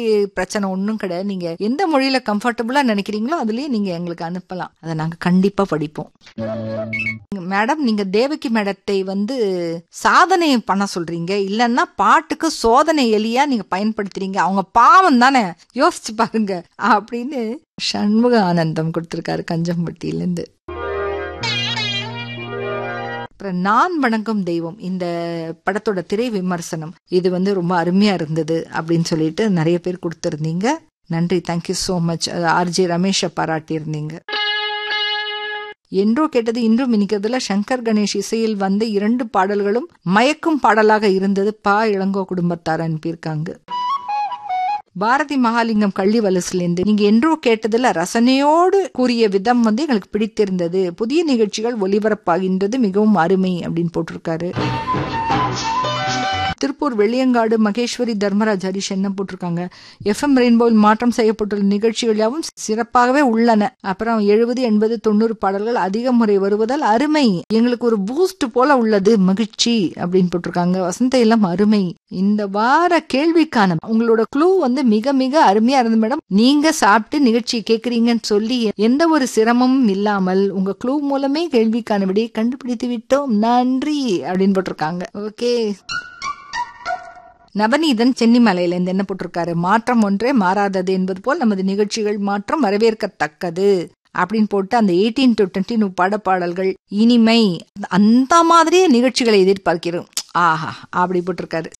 பிரச்சனை ஒன்றும் கிடையாது நீங்க எந்த மொழியில கம்ஃபர்டபுளா நினைக்கிறீங்களோ அதுலயே நீங்க எங்களுக்கு அனுப்பலாம் அதை நாங்க கண்டிப்பா படிப்போம் மேடம் நீங்க தேவகி மேடத்தை வந்து சாதனை பண்ண சொல்றீங்க இல்லைன்னா பாட்டுக்கு சோதனை எலியா நீங்க பயன்படுத்துறீங்க அவங்க பாவம் தானே யோசிச்சு பாருங்க அப்படின்னு சண்முக ஆனந்தம் கொடுத்திருக்காரு கஞ்சம்பட்டியிலேருந்து அப்புறம் நான் வணங்கும் தெய்வம் இந்த படத்தோட திரை விமர்சனம் இது வந்து ரொம்ப அருமையா இருந்தது அப்படின்னு சொல்லிட்டு நிறைய பேர் கொடுத்துருந்தீங்க நன்றி தேங்க்யூ ஸோ மச் ஆர்ஜி ரமேஷை பாராட்டியிருந்தீங்க என்றோ கேட்டது இன்றும் இனிக்கிறதுல சங்கர் கணேஷ் இசையில் வந்த இரண்டு பாடல்களும் மயக்கும் பாடலாக இருந்தது பா இளங்கோ குடும்பத்தார் அனுப்பியிருக்காங்க பாரதி மகாலிங்கம் கள்ளி வலசுலேருந்து நீங்க என்றோ கேட்டதுல ரசனையோடு கூறிய விதம் வந்து எங்களுக்கு பிடித்திருந்தது புதிய நிகழ்ச்சிகள் ஒலிபரப்பாகின்றது மிகவும் அருமை அப்படின்னு போட்டிருக்காரு திருப்பூர் வெள்ளியங்காடு மகேஸ்வரி தர்மராஜ் ஹரிஷ் என்ன போட்டிருக்காங்க எஃப்எம் ரெயின்போவில் மாற்றம் செய்யப்பட்டுள்ள நிகழ்ச்சிகள் யாவும் சிறப்பாகவே உள்ளன அப்புறம் எழுபது எண்பது தொண்ணூறு பாடல்கள் அதிக முறை வருவதால் அருமை எங்களுக்கு ஒரு பூஸ்ட் போல உள்ளது மகிழ்ச்சி அப்படின்னு போட்டிருக்காங்க வசந்த இல்லம் அருமை இந்த வார கேள்விக்கான உங்களோட க்ளூ வந்து மிக மிக அருமையா இருந்தது மேடம் நீங்க சாப்பிட்டு நிகழ்ச்சி கேக்குறீங்கன்னு சொல்லி எந்த ஒரு சிரமமும் இல்லாமல் உங்க க்ளூ மூலமே கேள்விக்கான விடையை கண்டுபிடித்து விட்டோம் நன்றி அப்படின்னு போட்டிருக்காங்க ஓகே நவநீதன் சென்னிமலையிலேருந்து என்ன போட்டிருக்காரு மாற்றம் ஒன்றே மாறாதது என்பது போல் நமது நிகழ்ச்சிகள் மாற்றம் வரவேற்கத்தக்கது அப்படின்னு போட்டு அந்த எயிட்டீன் டு டுவெண்ட்டி பட பாடல்கள் இனிமை அந்த மாதிரியே நிகழ்ச்சிகளை எதிர்பார்க்கிறோம் ஆஹா அப்படி போட்டிருக்காரு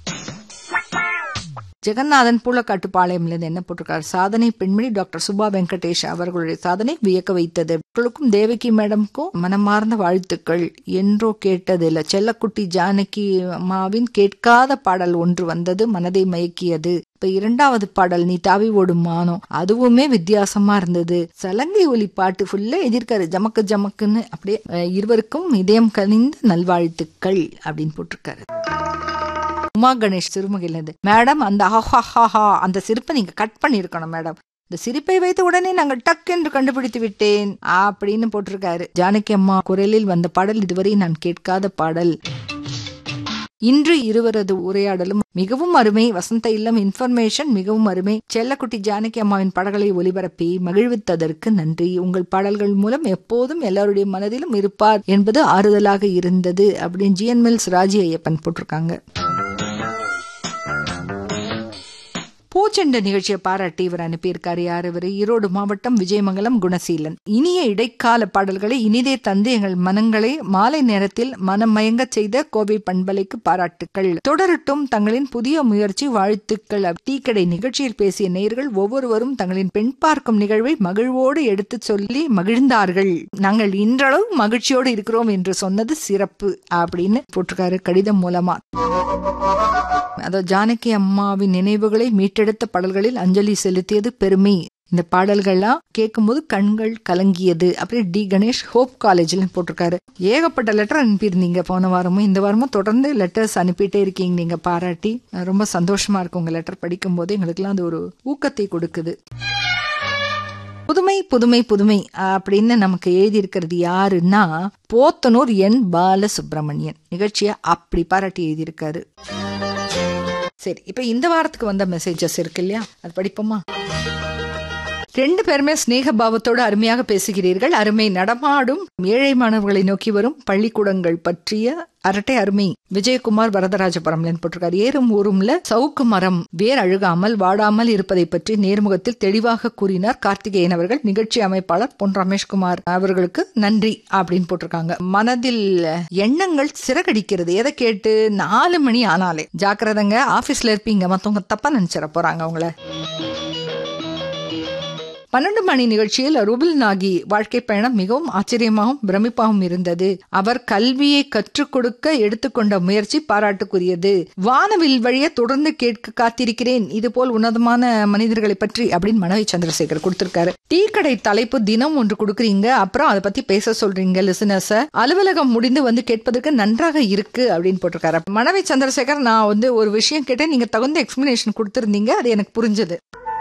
ஜெகநாதன் பூலக்காட்டுப்பாளையம்லேருந்து என்ன போட்டிருக்காரு சாதனை பெண்மணி டாக்டர் சுபா வெங்கடேஷ் அவர்களுடைய சாதனை வியக்க வைத்தது அவர்களுக்கும் தேவகி மேடம்க்கும் மனமார்ந்த வாழ்த்துக்கள் என்றோ கேட்டதில்ல செல்லக்குட்டி ஜானகி அம்மாவின் கேட்காத பாடல் ஒன்று வந்தது மனதை மயக்கியது இப்ப இரண்டாவது பாடல் நீ தாவி ஓடும் மானம் அதுவுமே வித்தியாசமா இருந்தது சலங்கை ஒலி பாட்டு ஃபுல்லா எதிர்க்காரு ஜமக்கு ஜமக்குன்னு அப்படியே இருவருக்கும் இதயம் கனிந்த நல்வாழ்த்துக்கள் அப்படின்னு போட்டிருக்காரு உமா கணேஷ் சிறுமுகையிலிருந்து மேடம் அந்த ஹஹா அந்த சிரிப்பை நீங்க கட் பண்ணிருக்கணும் மேடம் இந்த சிரிப்பை வைத்த உடனே நாங்கள் டக் என்று கண்டுபிடித்து விட்டேன் அப்படின்னு போட்டிருக்காரு ஜானகி அம்மா குரலில் வந்த பாடல் இதுவரை நான் கேட்காத பாடல் இன்று இருவரது உரையாடலும் மிகவும் அருமை வசந்த இல்லம் இன்ஃபர்மேஷன் மிகவும் அருமை செல்லக்குட்டி ஜானகி அம்மாவின் படங்களை ஒலிபரப்பி மகிழ்வித்ததற்கு நன்றி உங்கள் பாடல்கள் மூலம் எப்போதும் எல்லாருடைய மனதிலும் இருப்பார் என்பது ஆறுதலாக இருந்தது அப்படின்னு ஜிஎன் மில்ஸ் ராஜி ஐயப்பன் போட்டிருக்காங்க பூச்செண்ட நிகழ்ச்சியை பாராட்டி இவர் அனுப்பியிருக்காரு யார் இவர் ஈரோடு மாவட்டம் விஜயமங்கலம் குணசீலன் இனிய இடைக்கால பாடல்களை இனிதே தந்து எங்கள் மனங்களை மாலை நேரத்தில் மனம் மயங்க செய்த கோவை பண்பலைக்கு பாராட்டுக்கள் தொடரட்டும் தங்களின் புதிய முயற்சி வாழ்த்துக்கள் டீக்கடை நிகழ்ச்சியில் பேசிய நேயர்கள் ஒவ்வொருவரும் தங்களின் பெண் பார்க்கும் நிகழ்வை மகிழ்வோடு எடுத்து சொல்லி மகிழ்ந்தார்கள் நாங்கள் இன்றளவு மகிழ்ச்சியோடு இருக்கிறோம் என்று சொன்னது சிறப்பு அப்படின்னு போட்டிருக்காரு கடிதம் மூலமா அதாவது ஜானகி அம்மாவின் நினைவுகளை மீட்டெடுத்த பாடல்களில் அஞ்சலி செலுத்தியது பெருமை இந்த பாடல்கள்லாம் கேட்கும்போது கண்கள் கலங்கியது அப்படியே டி கணேஷ் ஹோப் காலேஜ்ல போட்டிருக்காரு ஏகப்பட்ட லெட்டர் அனுப்பியிருந்தீங்க போன வாரமும் இந்த வாரமும் தொடர்ந்து லெட்டர்ஸ் அனுப்பிட்டே இருக்கீங்க நீங்க பாராட்டி ரொம்ப சந்தோஷமா இருக்கு உங்க லெட்டர் படிக்கும் போது எங்களுக்குலாம் அது ஒரு ஊக்கத்தை கொடுக்குது புதுமை புதுமை புதுமை அப்படின்னு நமக்கு எழுதி இருக்கிறது யாருன்னா போத்தனூர் என் பால சுப்பிரமணியன் நிகழ்ச்சியை அப்படி பாராட்டி எழுதியிருக்காரு சரி இப்ப இந்த வாரத்துக்கு வந்த மெசேஜஸ் இருக்கு இல்லையா அது படிப்போமா ரெண்டு பேருமே ஸ்நேக பாவத்தோடு அருமையாக பேசுகிறீர்கள் அருமை நடமாடும் ஏழை மாணவர்களை நோக்கி வரும் பள்ளிக்கூடங்கள் பற்றிய அரட்டை அருமை விஜயகுமார் வரதராஜபுரம்லன் போட்டிருக்காரு ஏறும் ஊரும்ல சவுக்கு மரம் வேர் அழுகாமல் வாடாமல் இருப்பதை பற்றி நேர்முகத்தில் தெளிவாக கூறினார் கார்த்திகேயன் அவர்கள் நிகழ்ச்சி அமைப்பாளர் பொன் ரமேஷ்குமார் அவர்களுக்கு நன்றி அப்படின்னு போட்டிருக்காங்க மனதில் எண்ணங்கள் சிறகடிக்கிறது எதை கேட்டு நாலு மணி ஆனாலே ஜாக்கிரதங்க ஆபீஸ்ல இருப்பீங்க மத்தவங்க தப்பா நினைச்சிட போறாங்க அவங்கள பன்னெண்டு மணி நிகழ்ச்சியில் ரூபில் நாகி வாழ்க்கை பயணம் மிகவும் ஆச்சரியமாகவும் பிரமிப்பாகவும் இருந்தது அவர் கல்வியை கற்றுக் கொடுக்க எடுத்துக்கொண்ட முயற்சி பாராட்டுக்குரியது வானவில் வழிய தொடர்ந்து கேட்க காத்திருக்கிறேன் இது போல் உன்னதமான மனிதர்களை பற்றி அப்படின்னு மனைவி சந்திரசேகர் கொடுத்திருக்காரு டீ கடை தலைப்பு தினம் ஒன்று கொடுக்குறீங்க அப்புறம் அதை பத்தி பேச சொல்றீங்க லிசனர்ஸ அலுவலகம் முடிந்து வந்து கேட்பதற்கு நன்றாக இருக்கு அப்படின்னு போட்டிருக்காரு மனைவி சந்திரசேகர் நான் வந்து ஒரு விஷயம் கேட்டேன் நீங்க தகுந்த எக்ஸ்பிளனேஷன் கொடுத்திருந்தீங்க அது எனக்கு புரிஞ்சது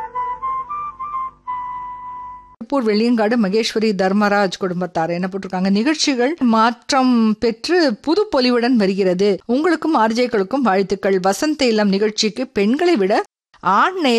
திருப்பூர் வெள்ளியங்காடு மகேஸ்வரி தர்மராஜ் குடும்பத்தார் என்ன போட்டிருக்காங்க நிகழ்ச்சிகள் மாற்றம் பெற்று புது பொலிவுடன் வருகிறது உங்களுக்கும் ஆர்ஜேக்களுக்கும் வாழ்த்துக்கள் வசந்த இல்லம் நிகழ்ச்சிக்கு பெண்களை விட ஆண்